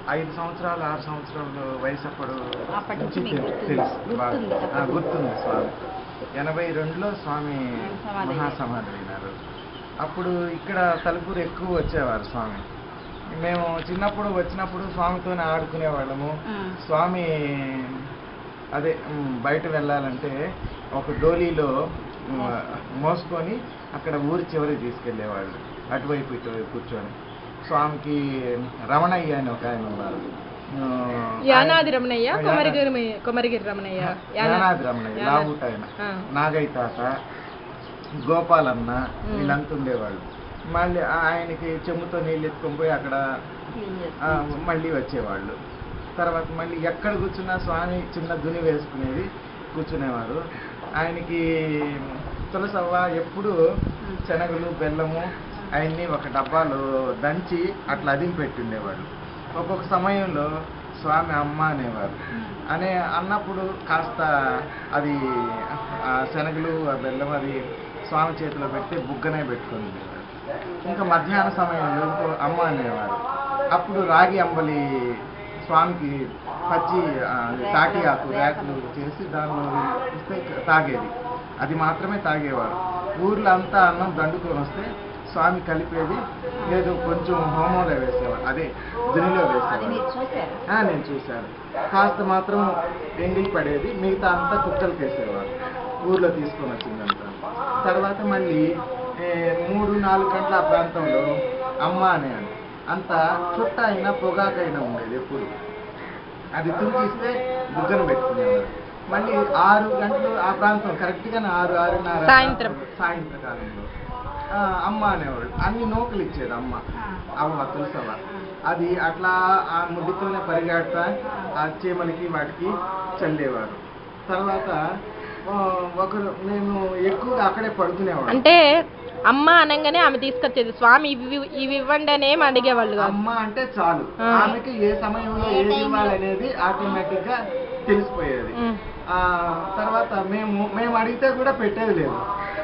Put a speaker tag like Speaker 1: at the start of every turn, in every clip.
Speaker 1: ఐదు సంవత్సరాలు ఆరు సంవత్సరాలు వయసు అప్పుడు
Speaker 2: అప్పటి నుంచి
Speaker 1: నుంచి
Speaker 2: మీకు
Speaker 1: తెలు-
Speaker 2: గుర్తుంది.
Speaker 1: తెలుసు బాగా.
Speaker 2: గుర్తుంది
Speaker 1: ఆ,
Speaker 2: అప్పుడు.
Speaker 1: గుర్తుంది స్వామి ఎనభై రెండులో స్వామి
Speaker 2: సమాధి అయ్యారు.
Speaker 1: మహాసమాధి అయినారు అప్పుడు ఇక్కడ తలుపురు ఎక్కువ వచ్చేవారు స్వామి మేము చిన్నప్పుడు వచ్చినప్పుడు స్వామితోనే ఆడుకునే వాళ్ళము
Speaker 2: ఉమ్.
Speaker 1: స్వామి అదే ఉమ్, బయట వెళ్ళాలంటే ఒక డోలీలో ఉమ్, మోసుకొని అక్కడ ఊరి చివరికి తీసుకెళ్లేవాళ్ళు అటువైపు ఇటువైపు కూర్చొని స్వామికి రమణయ్య అని ఒక ఆయన ఉన్నారు ఆ,
Speaker 3: యానాది రమణయ్య
Speaker 1: ఆయన-
Speaker 3: కొమరిగిరి కొమరిగిరి రమణయ్య
Speaker 1: యానాది రమణయ్య
Speaker 3: యానాది.
Speaker 1: లావుట ఆయన
Speaker 3: ఆ.
Speaker 1: నాగయ్య తాత గోపాలన్న
Speaker 3: ఉమ్.
Speaker 1: వీళ్ళంతా ఉండేవాళ్ళు మళ్ళీ ఆయనకి చెమ్ముతో నీళ్ళు ఎత్తుకొని పోయి అక్కడ
Speaker 2: క్లీన్
Speaker 1: ఆ,
Speaker 2: చేస్తుంది.
Speaker 1: మళ్ళీ వచ్చేవాళ్ళు తర్వాత మళ్ళీ ఎక్కడ కూర్చున్నా స్వామి చిన్న దుని వేసుకునేది కూర్చునేవారు ఆయనకి తులసవ్వ ఎప్పుడు శనగలు బెల్లము అవన్నీ ఒక డబ్బాలో దంచి అట్లా అదిం పెట్టిండేవాళ్ళు ఒక్కొక్క సమయంలో స్వామి అమ్మ అనేవారు అనే అన్నప్పుడు కాస్త అది ఆ శనగలు ఆ బెల్లం అది స్వామి చేతిలో పెట్టి బుగ్గనే పెట్టుకొని ఉండేవారు ఇంకా మధ్యాహ్న సమయంలో ఇంకో అమ్మ అనేవారు అప్పుడు రాగి అంబలి స్వామికి పచ్చి ఆ, తాటి ఆకు రేకులు చేసి దానిలో ఇస్తే తాగేది అది మాత్రమే తాగేవారు ఊర్లో అంతా అన్నం దండుకొని వస్తే స్వామి కలిపేది లేదు కొంచెం హోమంలో వేసేవారు అదే దునిలో
Speaker 2: అది
Speaker 1: వేసేవారు
Speaker 2: మీరు చూసారు
Speaker 1: ఆ, నేను చూశాను కాస్త మాత్రం ఎంగిల్ పడేది మిగతా అంతా కుక్కలకి వేసేవారు ఊర్లో తీసుకొని వచ్చిందంతా తర్వాత మళ్ళీ ఏ, మూడు నాలుగు గంటల ఆ ప్రాంతంలో అమ్మ అనే అంత చుట్ట అయినా పొగాకైనా ఉండేది ఎప్పుడు అది తుంచిస్తే బుగ్గన పెట్టుకునేవారు మళ్ళీ ఆరు గంటలు ఆ ప్రాంతం కరెక్ట్గా ఆరు ఆరున్నర
Speaker 3: సాయంత్రం.
Speaker 1: సాయంత్రం కాలంలో ఆ, అమ్మ అనేవాళ్ళు అన్ని నూకలు ఇచ్చేది అమ్మ అవ్వ తులసవ్వ అది అట్లా ఆ ముద్దుతోనే పరిగెడతా ఆ చీమలకి వాటికి చల్లేవారు తర్వాత ఆ, ఒకరు మేము ఎక్కువగా అక్కడే పడుకునేవాళ్ళం
Speaker 3: అంటే అమ్మ అనగానే ఆమె తీసుకొచ్చేది స్వామి ఇవి ఇవి ఇవ్వండి అని ఏమి అడిగేవాళ్ళు కాదు
Speaker 1: అమ్మ అంటే చాలు
Speaker 3: ఆ.
Speaker 1: ఆమెకి ఏ సమయంలో ఏది ఇవ్వాలనేది ఆటోమేటిక్ గా తెలిసిపోయేది
Speaker 3: ఉమ్.
Speaker 1: ఆ తర్వాత మేము మేము అడిగితే కూడా పెట్టేది లేదు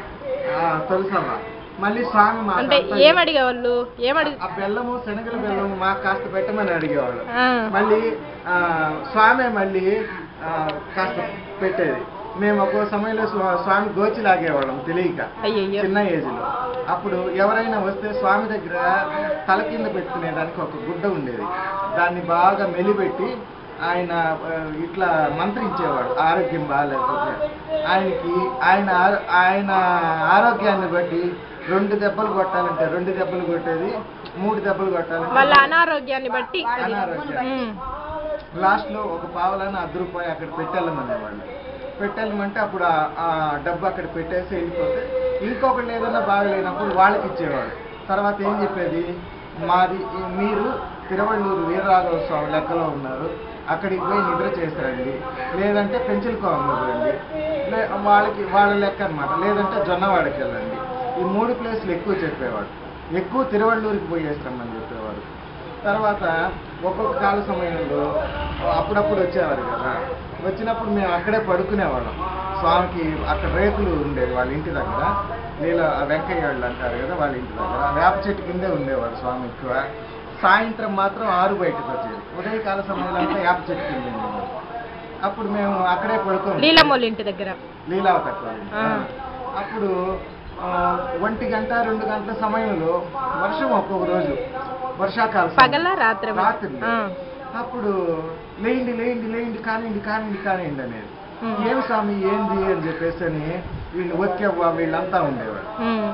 Speaker 1: ఆ, తులసవ్వ మళ్ళీ స్వామి మాకు
Speaker 3: అంటే
Speaker 1: అంతా
Speaker 3: ఏం అడిగేవాళ్ళు ఏం అడిగి
Speaker 1: ఆ బెల్లము శనగల బెల్లము మాకు కాస్త పెట్టమని అడిగేవాళ్ళు
Speaker 3: ఆ.
Speaker 1: మళ్ళీ ఆ, స్వామి మళ్ళీ ఆ, కాస్త పెట్టేది మేము ఒక్కో సమయంలో స్వా- స్వామి గోచి లాగేవాళ్ళం తెలియక
Speaker 3: అయ్యయ్యో
Speaker 1: చిన్న ఏజ్ లో అప్పుడు ఎవరైనా వస్తే స్వామి దగ్గర తల కింద పెట్టుకునేదానికి ఒక గుడ్డ ఉండేది దాన్ని బాగా మెలిపెట్టి ఆయన ఆ, ఇట్లా మంత్రించేవాడు ఆరోగ్యం బాగాలేకపోతే ఆయనకి ఆయన ఆరో- ఆయన ఆరోగ్యాన్ని బట్టి రెండు దెబ్బలు కొట్టాలంటే రెండు దెబ్బలు కొట్టేది మూడు దెబ్బలు కొట్టాలంటే
Speaker 3: వాళ్ళ అనారోగ్యాన్ని బట్టి
Speaker 2: వాళ్ళ
Speaker 1: అనారోగ్యం.
Speaker 2: డబ్బును బట్టి
Speaker 3: ఉమ్.
Speaker 1: లాస్ట్లో ఒక పావులని అర్ధ రూపాయి అక్కడ పెట్టాలనేవాళ్ళు పెట్టాలమంటే అప్పుడు ఆ- ఆ డబ్బు అక్కడ పెట్టేసి వెళ్ళిపోతే ఇంకొకళ్ళు ఏదైనా బాగలేనప్పుడు వాళ్ళకి ఇచ్చేవాడు తర్వాత ఏం చెప్పేది మాది ఈ- మీరు తిరువళ్ళూరు వీరరాఘవ స్వామి లెక్కలో ఉన్నారు అక్కడికి పోయి నిద్ర చేశారండి లేదంటే పెంచుల కోవంలో పోయండి లే వాళ్ళకి వాళ్ళ లెక్క అనమాట లేదంటే జొన్నవాడికి వెళ్ళండి ఈ మూడు ప్లేస్లు ఎక్కువ చెప్పేవాడు ఎక్కువ తిరువళ్ళూరికి పోయేస్తామని చెప్పేవారు తర్వాత ఒక్కొక్క కాల సమయంలో అప్పుడప్పుడు వచ్చేవారు కదా వచ్చినప్పుడు మేము అక్కడే పడుకునేవాళ్ళం స్వామికి అక్కడ రేకులు ఉండేవి వాళ్ళ ఇంటి దగ్గర నీళ్ళ వెంకయ్య వాళ్ళు అంటారు కదా వాళ్ళ ఇంటి దగ్గర ఆ వేప చెట్టు కిందే ఉండేవారు స్వామి ఎక్కువ సాయంత్రం మాత్రం ఆరు బయటకు వచ్చేది ఉదయకాల సమయంలో అంతా వేప చెట్టు కింద ఉండేవారు అప్పుడు మేము అక్కడే పడుకోం
Speaker 3: లీలమ్మోళ్ళ ఇంటి దగ్గర
Speaker 1: లీలావతి వాళ్ళ ఇంటి.
Speaker 3: ఆ.
Speaker 1: అప్పుడు ఆ, ఒంటి గంట రెండు గంటల సమయంలో వర్షం ఒక్కొక్క రోజు వర్షాకాల సమయం.
Speaker 3: పగల రాత్రి
Speaker 1: రాత్రి
Speaker 3: ఆ.
Speaker 1: అప్పుడు లేండి లేండి లేండి కానివ్వండి కానివ్వండి కానివ్వండి అనేది
Speaker 3: ఉమ్.
Speaker 1: ఏమి స్వామి ఏంది అని చెప్పేసి అని వీళ్ళు వచ్చేవ్వ వీళ్ళంతా ఉండేవారు
Speaker 3: ఉమ్.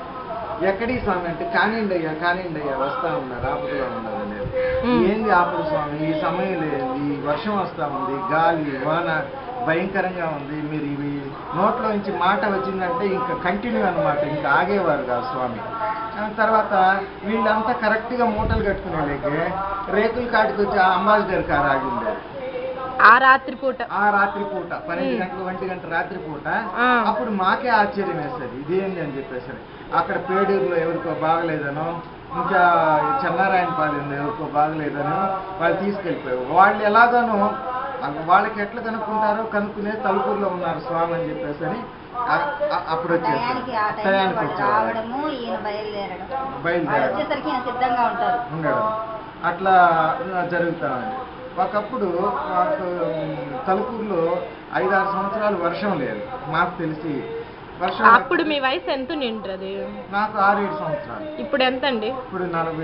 Speaker 1: ఎక్కడి స్వామి అంటే కానివ్వండి అయ్యా కానివ్వండి అయ్యా వస్తా ఉన్నారు ఆపదలో ఉన్నారు అనేది
Speaker 3: ఉమ్.
Speaker 1: ఏంది ఆపద స్వామి ఈ సమయంలో ఏంది వర్షం వస్తా ఉంది గాలి వాన భయంకరంగా ఉంది మీరు ఇవి నోట్లో నుంచి మాట వచ్చిందంటే ఇంకా కంటిన్యూ అన్నమాట ఇంకా ఆగేవారు కాదు స్వామి ఆ తర్వాత వీళ్ళంతా కరెక్ట్గా మూటలు కట్టుకునేలేకే రేకుల కాటికి వచ్చి ఆ అంబాసిడర్ కారు ఆగి ఉండేది
Speaker 3: ఆ రాత్రి పూట
Speaker 1: ఆ రాత్రి పూట పన్నెండు
Speaker 3: ఉమ్.
Speaker 1: గంటలు ఒంటి గంట రాత్రి పూట
Speaker 3: ఆ.
Speaker 1: అప్పుడు మాకే ఆశ్చర్యం వేస్తుంది ఇదేంది అని చెప్పేసి అక్కడ పేడూరులో ఎవరికో బాగలేదనో ఇంకా చెన్నారాయణపాలెంలో ఎవరికో బాగలేదనో వాళ్ళు తీసుకెళ్ళిపోయారు వాళ్ళు ఎలాగనో అ- వాళ్ళకి ఎట్లా కనుక్కుంటారో కనుక్కునే తలుపుల్లో ఉన్నారు స్వామి అని చెప్పేసి అని అ- అ- అప్పుడు వచ్చేసారు
Speaker 2: టయానికి ఆ టైంలో
Speaker 1: టయానికి
Speaker 2: వాళ్ళు
Speaker 1: వచ్చేవారు
Speaker 2: రావడము ఈయన బయలుదేరడం వాళ్ళు
Speaker 1: బయలుదేరడం
Speaker 2: వచ్చేసరికి ఈయన సిద్ధంగా ఉంటారు
Speaker 1: ఉండడం అట్లా ఆ, జరుగుతా ఉంది ఒకప్పుడు మాకు తలుపూరులో ఐదారు సంవత్సరాలు వర్షం లేదు మాకు తెలిసి వర్షం
Speaker 3: అప్పుడు మీ వయసు ఎంత నింటది
Speaker 1: నాకు ఆరేడు సంవత్సరాలు
Speaker 3: ఇప్పుడు ఎంత అండి
Speaker 1: ఇప్పుడు నలభై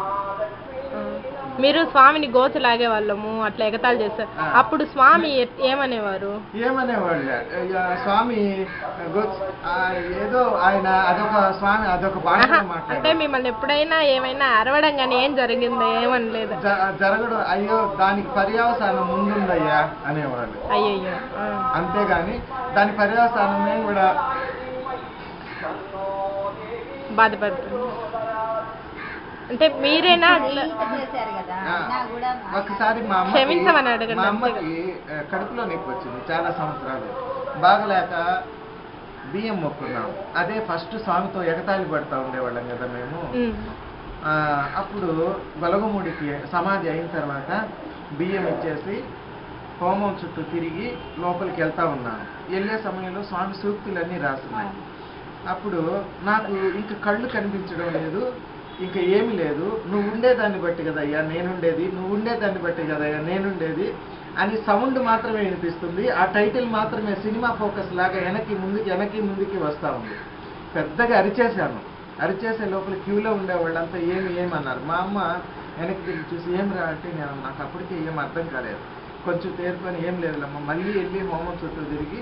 Speaker 3: మీరు స్వామిని గోచ లాగే వాళ్ళము అట్లా ఎగతాళి చేస్తారు
Speaker 1: ఆ.
Speaker 3: అప్పుడు స్వామి ఎ- ఏమనేవారు
Speaker 1: ఏమనేవాళ్ళు ఇక స్వామి గొ- ఆ, ఏదో ఆయన అదొక స్వామి అదొక
Speaker 3: ఆహా,
Speaker 1: భాషలో
Speaker 3: అంటే
Speaker 1: మాట్లాడారు
Speaker 3: మిమ్మల్ని ఎప్పుడైనా ఏమైనా అరవడం కానీ ఏం జరిగిందో ఏమనలేదు
Speaker 1: జ- జరగడం అయ్యో దానికి పర్యవసానం ముందుందయ్యా అనేవాళ్ళు
Speaker 3: అయ్యయ్యో ఆ.
Speaker 1: అంతేగాని దాని పర్యవసానం మేము కూడా
Speaker 3: బాధపడుతుంది అంటే మీరేనా అట్లా
Speaker 2: చేశారు కదా
Speaker 1: ఆ,
Speaker 2: అయినా కూడా
Speaker 1: ఒకసారి మా
Speaker 3: క్షమించమని
Speaker 1: అమ్మకి
Speaker 3: అడగండి
Speaker 1: మా
Speaker 3: అంతే
Speaker 1: అమ్మకి ఆ, కడుపులో నొప్పి వచ్చింది చాలా సంవత్సరాలు బాగలేక బియ్యం మొక్కున్నాం అదే ఫస్ట్ స్వామితో ఎగతాళి పడతా ఉండేవాళ్ళం కదా మేము
Speaker 3: ఉమ్.
Speaker 1: ఆ, అప్పుడు బలగముడికి సమాధి అయిన తర్వాత బియ్యం ఇచ్చేసి హోమం చుట్టూ తిరిగి లోపలికి వెళ్తా ఉన్నాను వెళ్ళే సమయంలో స్వామి సూక్తులన్నీ రాస్తున్నాయి అప్పుడు నాకు ఇంక కళ్ళు కనిపించడం లేదు ఇంకా ఏమీ లేదు నువ్వు ఉండేదాన్ని బట్టి కదయ్యా నేనుండేది నువ్వు ఉండేదాన్ని బట్టి కదయ్యా నేనుండేది అని సౌండ్ మాత్రమే వినిపిస్తుంది ఆ టైటిల్ మాత్రమే సినిమా ఫోకస్ లాగా వెనక్కి ముందుకి వెనక్కి ముందుకి వస్తూ ఉంది పెద్దగా అరిచేశాను అరిచేసే లోపల క్యూలో ఉండే వాళ్ళంతా ఏమి ఏమి అన్నారు మా అమ్మ వెనక్కి తిరిగి చూసి ఏం రా అంటే నేను నాకు అప్పటికే ఏం అర్థం కాలేదు కొంచెం తేరుకొని ఏం లేదులమ్మ మళ్ళీ వెళ్ళి హోమం చుట్టూ తిరిగి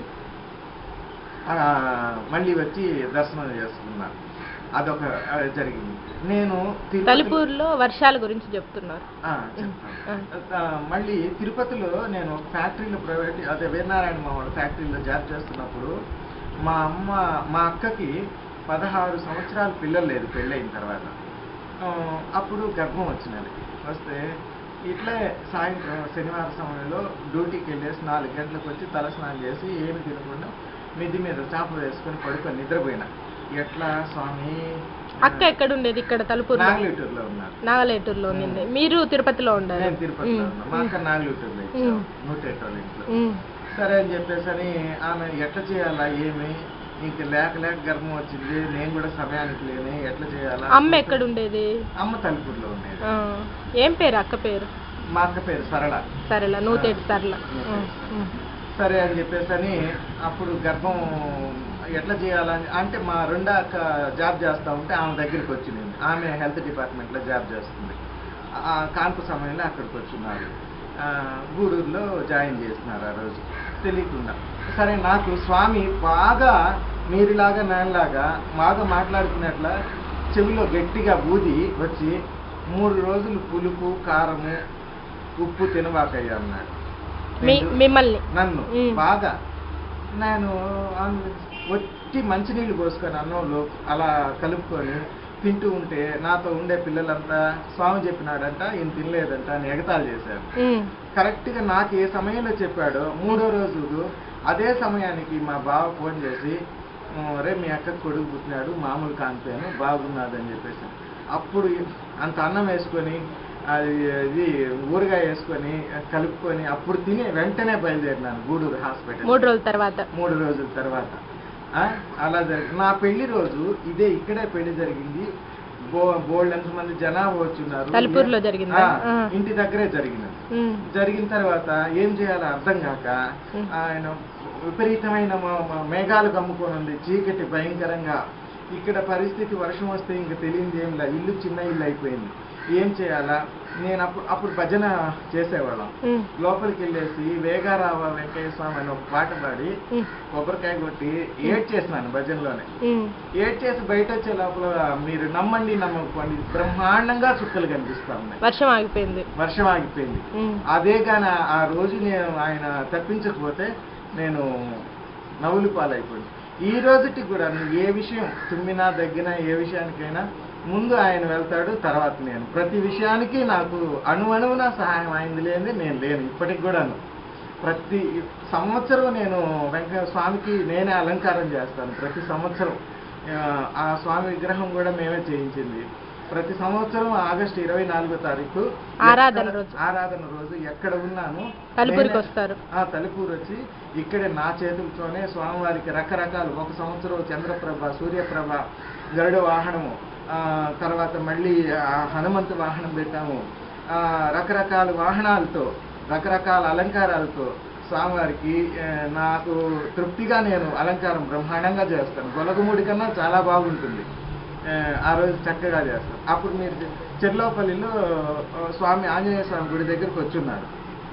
Speaker 1: ఆ, మళ్ళీ వచ్చి దర్శనం చేసుకున్నాను అదొక ఆ, జరిగింది నేను తిరుపతిలో-
Speaker 3: తలుపూరులో వర్షాల గురించి చెప్తున్నారు
Speaker 1: ఆ, చెప్తాను. ఆ, మళ్ళీ తిరుపతిలో నేను ఫ్యాక్టరీలో ప్రైవేట్ అదే వీరనారాయణ మామూలు ఫ్యాక్టరీలో జాబ్ చేస్తున్నప్పుడు మా అమ్మ మా అక్కకి పదహారు సంవత్సరాలు పిల్లలు లేదు పెళ్ళైన తర్వాత ఆ, అప్పుడు గర్భం వచ్చినది వస్తే ఇట్లే సాయంత్రం శనివారం సమయంలో డ్యూటీకి వెళ్ళేసి నాలుగు గంటలకు వచ్చి తలస్నానం చేసి ఏమి తినకుండా మిద్ది మీద చాప వేసుకొని పడుకొని నిద్రపోయినా ఎట్లా స్వామి
Speaker 3: అక్క ఎక్కడ ఉండేది ఇక్కడ తలుపూరులో
Speaker 1: నాగలేటూరులో ఉన్నారు
Speaker 3: నాగలేటూరులో ఉండింది మీరు తిరుపతిలో ఉండారు
Speaker 1: నేను తిరుపతిలో ఉన్నా మా అక్క నాగలూటూరులో ఇచ్చాం నూట వాళ్ళ ఇంట్లో సరే అని చెప్పేసి అని ఆమె ఎట్లా చేయాలా ఏమి ఇంక లేక లేక గర్భం వచ్చింది నేను కూడా సమయానికి లేని ఎట్లా చేయాలా
Speaker 3: అమ్మ ఎక్కడ ఉండేది
Speaker 1: అమ్మ తలుపూరులో ఉండేది
Speaker 3: ఆ, ఏం పేరు అక్క పేరు
Speaker 1: మా అక్క పేరు సరళ
Speaker 3: సరేలా నూతేటి సరళ ఉమ్, ఉమ్.
Speaker 1: సరే అని చెప్పేసి అని అప్పుడు గర్భం ఎట్లా చేయాలని అంటే మా రెండో అక్క జాబ్ చేస్తూ ఉంటే ఆమె దగ్గరికి వచ్చింది ఆమె హెల్త్ డిపార్ట్మెంట్లో జాబ్ చేస్తుంది ఆ కాన్పు సమయంలో అక్కడికి వచ్చిన్నారు ఆ, గూడూరులో జాయిన్ చేసినారు ఆ రోజు తెలియకుండా సరే నాకు స్వామి బాగా మీరులాగా నేనలాగా బాగా మాట్లాడుకున్నట్ల చెవిలో గట్టిగా బూది వచ్చి మూడు రోజులు పులుపు కారము ఉప్పు తినబాకయ్యా అన్నాడు
Speaker 3: మీ
Speaker 1: నేను-
Speaker 3: మిమ్మల్ని
Speaker 1: నన్ను
Speaker 3: మ్.
Speaker 1: బాగా నేను అన్- వచ్చి మంచినీళ్ళు పోసుకొని అన్నంలో అలా కలుపుకొని తింటూ ఉంటే నాతో ఉండే పిల్లలంతా స్వామి చెప్పినాడంట ఈయన తినలేదంట అని ఎగతాళి చేశారు
Speaker 3: ఉమ్,
Speaker 1: కరెక్ట్గా నాకు ఏ సమయంలో చెప్పాడో మూడో రోజు అదే సమయానికి మా బావ ఫోన్ చేసి "ఉమ్, రే మీ అక్క కొడుకు పుట్టినాడు మామూలు కానిపోయాను బాగున్నది అని చెప్పేసి అప్పుడు అంత అన్నం వేసుకొని అది ఇది ఊరగాయ వేసుకొని కలుపుకొని అప్పుడు తిని వెంటనే బయలుదేరినాను గూడూరు హాస్పిటల్
Speaker 3: మూడు రోజుల తర్వాత
Speaker 1: మూడు రోజుల తర్వాత ఆ, అలా జరిగింది నా పెళ్లి రోజు ఇదే ఇక్కడే పెళ్లి జరిగింది బో బోల్డ్ ఎంతమంది జనాభా వచ్చున్నారు
Speaker 3: తలుపూరులో జరిగిందా?
Speaker 1: ఆ,
Speaker 3: ఆ.
Speaker 1: ఇంటి దగ్గరే జరిగినది
Speaker 3: ఉమ్,
Speaker 1: జరిగిన తర్వాత ఏం చేయాలో అర్థం కాక
Speaker 3: ఉం.
Speaker 1: ఆయన విపరీతమైన మ- మ- మేఘాలు కమ్ముకొని ఉంది చీకటి భయంకరంగా ఇక్కడ పరిస్థితి వర్షం వస్తే ఇంక తెలియంది ఏం లేదు ఇల్లు చిన్న ఇల్లు అయిపోయింది ఏం చేయాలా నేను అప్పుడు అప్పుడు భజన చేసేవాళ్ళం
Speaker 3: ఉమ్,
Speaker 1: లోపలికి వెళ్ళేసి వేగారావ వెంకయ్య స్వామి అని ఒక పాట పాడి
Speaker 3: ఉమ్,
Speaker 1: కొబ్బరికాయ కొట్టి ఏడ్ చేసినాను భజనలోనే
Speaker 3: ఉమ్.
Speaker 1: ఏడ్ చేసి బయట వచ్చే లోపల మీరు నమ్మండి నమ్మకపోండి బ్రహ్మాండంగా చుక్కలు కనిపిస్తా ఉన్నాయి
Speaker 3: వర్షం ఆగిపోయింది
Speaker 1: వర్షం ఆగిపోయింది
Speaker 3: ఉమ్,
Speaker 1: అదే కానీ ఆ రోజు నేను ఆయన తప్పించకపోతే నేను నవ్వులు పాలైపోయింది ఈ రోజుకి కూడా నువ్వు ఏ విషయం తుమ్మినా దగ్గినా ఏ విషయానికైనా ముందు ఆయన వెళ్తాడు తర్వాత నేను ప్రతి విషయానికి నాకు అణువణువున సహాయం అయింది లేని నేను లేను ఇప్పటికి కూడాను ప్రతి సంవత్సరం నేను వెంకట స్వామికి నేనే అలంకారం చేస్తాను ప్రతి సంవత్సరం ఆ, ఆ స్వామి విగ్రహం కూడా మేమే చేయించింది ప్రతి సంవత్సరం ఆగస్టు ఇరవై నాలుగో తారీఖు
Speaker 3: ఆరాధన
Speaker 1: ఎక్కడ-
Speaker 3: రోజు.
Speaker 1: ఆరాధన రోజు ఎక్కడ ఉన్నాను
Speaker 3: తలుపూరికి
Speaker 1: నేనే-
Speaker 3: వస్తారు
Speaker 1: ఆ తలుపూరు వచ్చి ఇక్కడే నా చేతులతోనే స్వామివారికి రకరకాలు ఒక సంవత్సరం చంద్రప్రభ సూర్యప్రభ గరుడ వాహనము ఆ, తర్వాత మళ్ళీ ఆ హనుమంతు వాహనం పెట్టాము ఆ, రకరకాల వాహనాలతో రకరకాల అలంకారాలతో స్వామివారికి ఆ, నాకు తృప్తిగా నేను అలంకారం బ్రహ్మాండంగా చేస్తాను గొలగముడి కన్నా చాలా బాగుంటుంది ఆ, ఆ రోజు చక్కగా చేస్తాను అప్పుడు మీరు చెర్లోపల్లిలో ఆ, స్వామి ఆంజనేయ స్వామి గుడి దగ్గరికి వచ్చున్నారు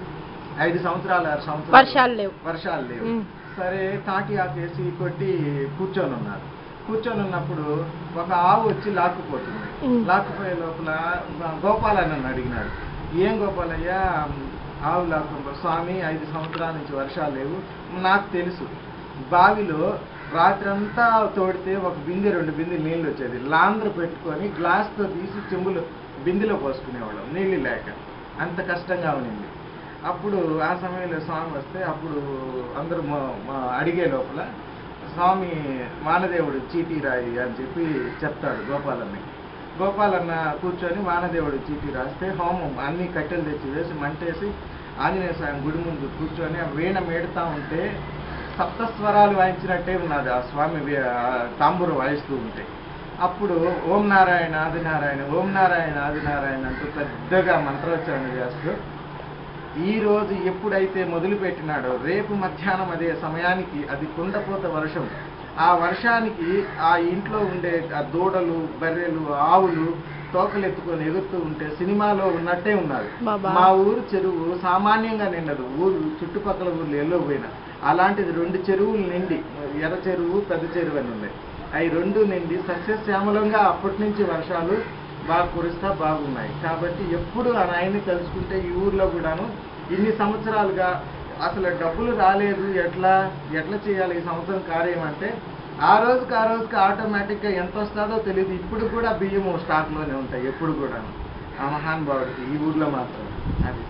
Speaker 1: ఐదు సంవత్సరాలు ఆరు సంవత్సరాలు
Speaker 3: వర్షాలు లేవు
Speaker 1: వర్షాలు లేవు
Speaker 3: ఉమ్.
Speaker 1: సరే తాటి ఆకేసి కొట్టి కూర్చొని ఉన్నారు కూర్చొని ఉన్నప్పుడు ఒక ఆవు వచ్చి లాక్కుపోతుంది
Speaker 3: ఉమ్.
Speaker 1: లాక్కుపోయే లోపల గోపాలని నన్ను అడిగినాడు ఏం గోపాలయ్య ఆవు లాక్కుంటా స్వామి ఐదు సంవత్సరాల నుంచి వర్షాలు లేవు నాకు తెలుసు బావిలో రాత్రంతా తోడితే ఒక బిందె రెండు బిందె నీళ్ళు వచ్చేది లాంధ్ర పెట్టుకొని గ్లాస్తో తీసి చెంబులు బిందెలో పోసుకునేవాళ్ళం నీళ్ళు లేక అంత కష్టంగా ఉన్నింది అప్పుడు ఆ సమయంలో స్వామి వస్తే అప్పుడు అందరూ మా- మా అడిగే లోపల స్వామి వానదేవుడు చీటీ రాయి అని చెప్పి చెప్తాడు గోపాలన్ని గోపాలన్న కూర్చొని వానదేవుడు చీటీ రాస్తే హోమం అన్ని కట్టెలు తెచ్చి వేసి మంటేసి ఆంజనేయ స్వామి గుడి ముందు కూర్చొని ఆ వీణ మేడుతా ఉంటే సప్తస్వరాలు వాయించినట్టే ఉన్నది ఆ స్వామి వీ- ఆ తాంబూరు వాయిస్తూ ఉంటే అప్పుడు ఓం నారాయణ ఆదినారాయణ ఓం నారాయణ ఆదినారాయణ అంటూ పెద్దగా మంత్రోచ్చారణ చేస్తూ ఈ రోజు ఎప్పుడైతే మొదలు పెట్టినాడో రేపు మధ్యాహ్నం అదే సమయానికి అది కుండపోత వర్షం ఆ వర్షానికి ఆ ఇంట్లో ఉండే ఆ దూడలు బర్రెలు ఆవులు తోకలెత్తుకొని ఎగురుతూ ఉంటే సినిమాలో ఉన్నట్టే ఉన్నారు
Speaker 3: బాబా.
Speaker 1: మా ఊరు చెరువు సామాన్యంగా నిండదు ఊరు చుట్టుపక్కల ఊర్లు ఎల్లో పోయినా అలాంటిది రెండు చెరువులు నిండి ఎర్ర చెరువు పెద్ద చెరువు అని ఉన్నాయి అవి రెండు నిండి సస్యశ్యామలంగా అప్పటి నుంచి వర్షాలు బాగా కురుస్తా బాగున్నాయి కాబట్టి ఎప్పుడు ఆ నాయన్ని తలుచుకుంటే ఈ ఊర్లో కూడాను ఇన్ని సంవత్సరాలుగా అసలు డబ్బులు రాలేదు ఎట్లా ఎట్లా చేయాలి ఈ సంవత్సరం కార్యం అంటే ఆ రోజుకి ఆ రోజుకి ఆటోమేటిక్గా ఎంత వస్తుందో తెలియదు ఇప్పుడు కూడా బియ్యము స్టాక్లోనే ఉంటాయి ఎప్పుడు కూడాను ఆ మహానుభావుడికి ఈ ఊర్లో మాత్రం అది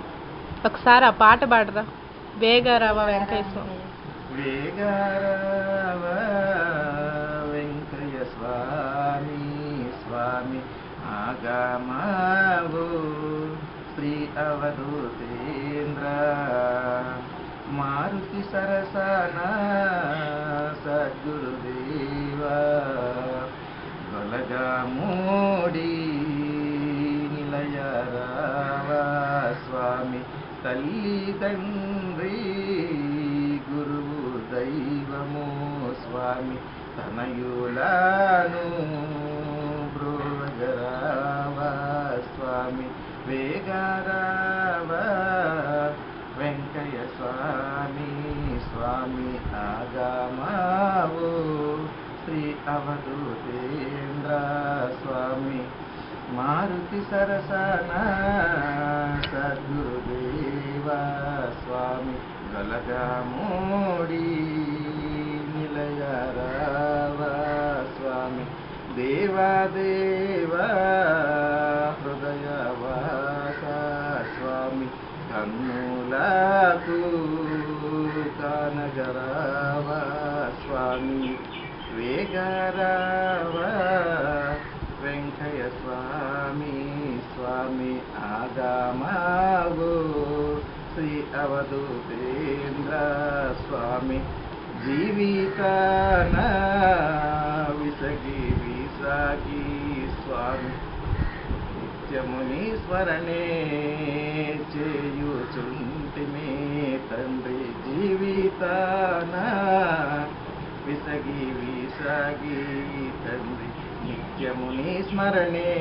Speaker 3: ఒకసారి ఆ పాట పాడరా వేగరావ వెంకటేశ్వర
Speaker 1: వేగారవ వెంకయ్య స్వామి స్వామి ఆగమావు శ్రీ అవధూతేంద్ర మారుతి సరసన సద్గురుదేవ గొలగమూడి నిలయరావ స్వామి తల్లి తండ్రి గురువు దైవము స్వామి తనయులను బ్రోగరావ స్వామి వేగరావ వెంకయ్య స్వామి స్వామి ఆగమావు శ్రీ అవధూతేంద్ర స్వామి మారుతి సరసన సద్గురుదేవ స్వామి గలగమూడి నిలయరావ స్వామి దేవాదేవ హృదయవాస స్వామి కన్నులకు కానగరావ స్వామి వేగరావ వెంకయ్య స్వామి స్వామి ఆగమావు శ్రీ అవధూతేంద్ర స్వామి జీవితాన విసగి విసాగి స్వామి నిత్యముని స్మరణే చేయుచుంటిమే తండ్రి జీవితాన విసగి విసాగి తండ్రి నిత్యముని స్మరణే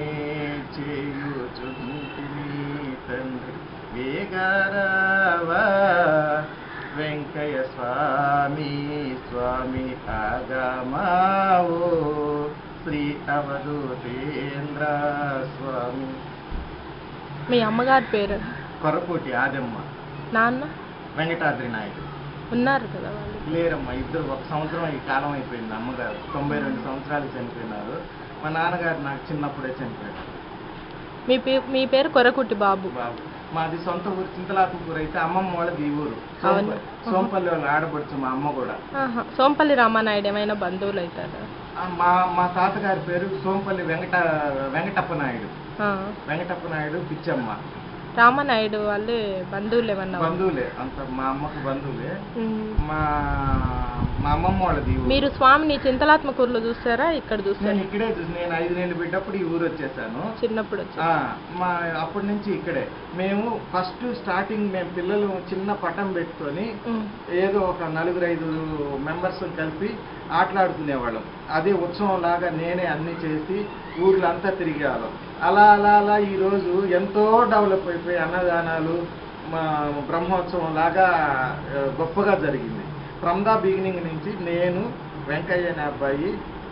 Speaker 1: చేయుచుంటిమి తండ్రి వేగరావ వెంకయ్య స్వామి స్వామి ఆగమావో శ్రీ అవధూతేంద్ర స్వామి
Speaker 3: మీ అమ్మగారి పేరు
Speaker 1: కొరకోటి ఆదమ్మ
Speaker 3: నాన్న
Speaker 1: వెంకటాద్రి నాయుడు
Speaker 3: ఉన్నారు కదా వాళ్ళు
Speaker 1: లేరమ్మా ఇద్దరు ఒక సంవత్సరం ఈ కాలం అయిపోయింది అమ్మగారు తొంభై రెండు సంవత్సరాలు చనిపోయినారు మా నాన్నగారు నాకు చిన్నప్పుడే చనిపోయారు
Speaker 3: మీ పే మీ పేరు కొరకుట్టి బాబు
Speaker 1: బాబు మాది సొంత ఊరు చింతలాకుపూర్ అయితే అమ్మమ్మ వాళ్ళది ఈ ఊరు
Speaker 3: అవును.
Speaker 1: సోంప- సోంపల్లి వాళ్ళు ఆడపడుచు మా అమ్మ కూడా
Speaker 3: ఆహా. సోంపల్లి రామానాయుడు ఏమైనా బంధువులు అవుతారా
Speaker 1: ఆ, మా మా తాతగారి పేరు సోంపల్లి వెంకట వెంకటప్ప నాయుడు
Speaker 3: ఆ.
Speaker 1: వెంకటప్ప నాయుడు పిచ్చమ్మ
Speaker 3: రామనాయుడు వాళ్ళు బంధువులు ఏమన్నా
Speaker 1: బంధువులే అంత మా అమ్మకు బంధువులే
Speaker 3: ఉమ్.
Speaker 1: మా మా అమ్మమ్మ వాళ్ళది ఈ ఊరు.
Speaker 3: మీరు స్వామిని చింతలాత్మకూరులో చూసారా ఇక్కడ
Speaker 1: నేను
Speaker 3: చూసారా
Speaker 1: ఇక్కడే చూసి నేను ఐదు నెలలు బిడ్డప్పుడు ఈ ఊరు వచ్చేసాను
Speaker 3: చిన్నప్పుడు వచ్చి
Speaker 1: ఆ, మా అప్పటి నుంచి ఇక్కడే మేము ఫస్ట్ స్టార్టింగ్ మేము పిల్లలు చిన్న పటం పెట్టుకొని
Speaker 3: ఉమ్.
Speaker 1: ఏదో ఒక నలుగురు ఐదు మెంబర్స్ కలిపి ఆటలాడుకునేవాళ్ళం అదే ఉత్సవం లాగా నేనే అన్ని చేసి ఊర్లో అంతా తిరిగేవాళ్ళం అలా అలా అలా ఈరోజు ఎంతో డెవలప్ అయిపోయి అన్నదానాలు మా బ్రహ్మోత్సవం లాగా ఆ, గొప్పగా జరిగింది ఫ్రమ్ ద బిగినింగ్ నుంచి నేను వెంకయ్య అనే అబ్బాయి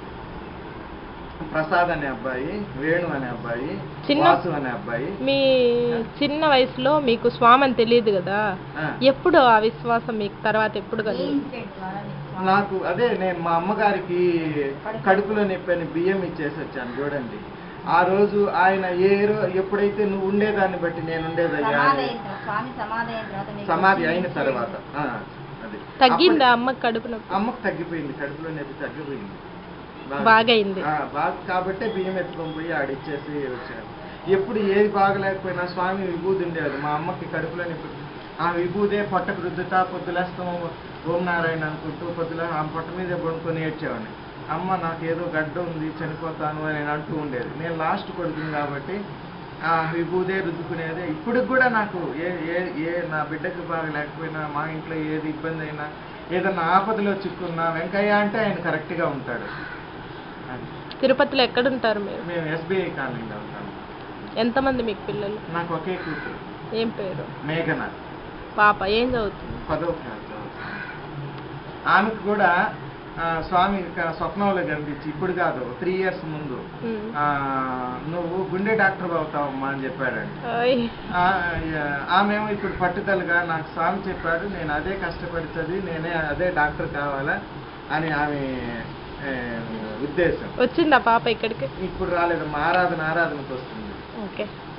Speaker 1: ప్రసాద్ అనే అబ్బాయి వేణు అనే అబ్బాయి
Speaker 3: చిన్న-
Speaker 1: వాసు అనే అబ్బాయి
Speaker 3: మీ చిన్న వయసులో మీకు స్వామి అని తెలియదు కదా
Speaker 1: ఆ.
Speaker 3: ఎప్పుడు ఆ విశ్వాసం మీకు తర్వాత ఎప్పుడు కలిగింది
Speaker 1: నాకు అదే నేను మా అమ్మగారికి కడుపులో నొప్పని బియ్యం ఇచ్చేసి వచ్చాను చూడండి ఆ రోజు ఆయన ఏ రో- ఎప్పుడైతే నువ్వు ఉండేదాన్ని బట్టి నేను ఉండేదయ్యా అని
Speaker 2: స్వామి సమాధి అయిన తర్వాత మీకు
Speaker 1: సమాధి అయిన తర్వాత ఆ, అది
Speaker 3: తగ్గిందా
Speaker 1: అప్పటి-
Speaker 3: అమ్మకి కడుపు నొప్పి
Speaker 1: అమ్మకు తగ్గిపోయింది కడుపులో నొప్పి తగ్గిపోయింది
Speaker 3: బాగయింది.
Speaker 1: ఆ, బాగా కాబట్టే బియ్యం ఎత్తుకొని పోయి ఆడిచ్చేసి వచ్చాను ఎప్పుడు ఏది బాగలేకపోయినా స్వామి విభూది ఉండేది మా అమ్మకి కడుపులో నొప్పి ఆ విభూదే పొట్టకు రుద్దుతా పొద్దులేస్తాము ఓం నారాయణ అనుకుంటూ పొద్దుల ఆ పొట్ట మీదే పడుకొని ఏడ్చేవాడిని అమ్మ నాకు ఏదో గడ్డ ఉంది చనిపోతాను అని నేను అంటూ ఉండేది నేను లాస్ట్ కొడుకుని కాబట్టి ఆ విభూదే రుద్దుకునేది ఇప్పటికి కూడా నాకు ఏ ఏ ఏ నా బిడ్డకి బాగా లేకపోయినా మా ఇంట్లో ఏది ఇబ్బంది అయినా ఏదన్నా ఆపదలో చిక్కున్నా వెంకయ్య అంటే ఆయన కరెక్ట్గా ఉంటాడు అది.
Speaker 3: తిరుపతిలో ఎక్కడుంటారు మీరు
Speaker 1: మేము ఎస్బీఐ కాలనీలో ఉంటాము
Speaker 3: ఎంతమంది మీకు పిల్లలు
Speaker 1: నాకు ఒకే కూతురు
Speaker 3: ఏం పేరు
Speaker 1: మేఘన
Speaker 3: పాప ఏం చదువుతుంది
Speaker 1: పదో క్లాస్ చదువుతుంది. ఆమెకు కూడా ఆ, స్వామి ఇక స్వప్నంలో కనిపించి ఇప్పుడు కాదు త్రీ ఇయర్స్ ముందు
Speaker 3: ఉమ్.
Speaker 1: ఆ, నువ్వు గుండె డాక్టర్ అవుతావమ్మా అని చెప్పాడండి
Speaker 3: ఓయ్.
Speaker 1: ఆ, యా- ఆమెమో ఇప్పుడు పట్టుదలగా నాకు స్వామి చెప్పాడు నేను అదే కష్టపడి చదివి నేనే అదే డాక్టర్ కావాలా అని ఆమె ఏ, ఉద్దేశం
Speaker 3: వచ్చిందా పాప ఇక్కడికి
Speaker 1: ఇప్పుడు రాలేదు మా ఆరాధన ఆరాధనకు వస్తుంది
Speaker 3: ఓకే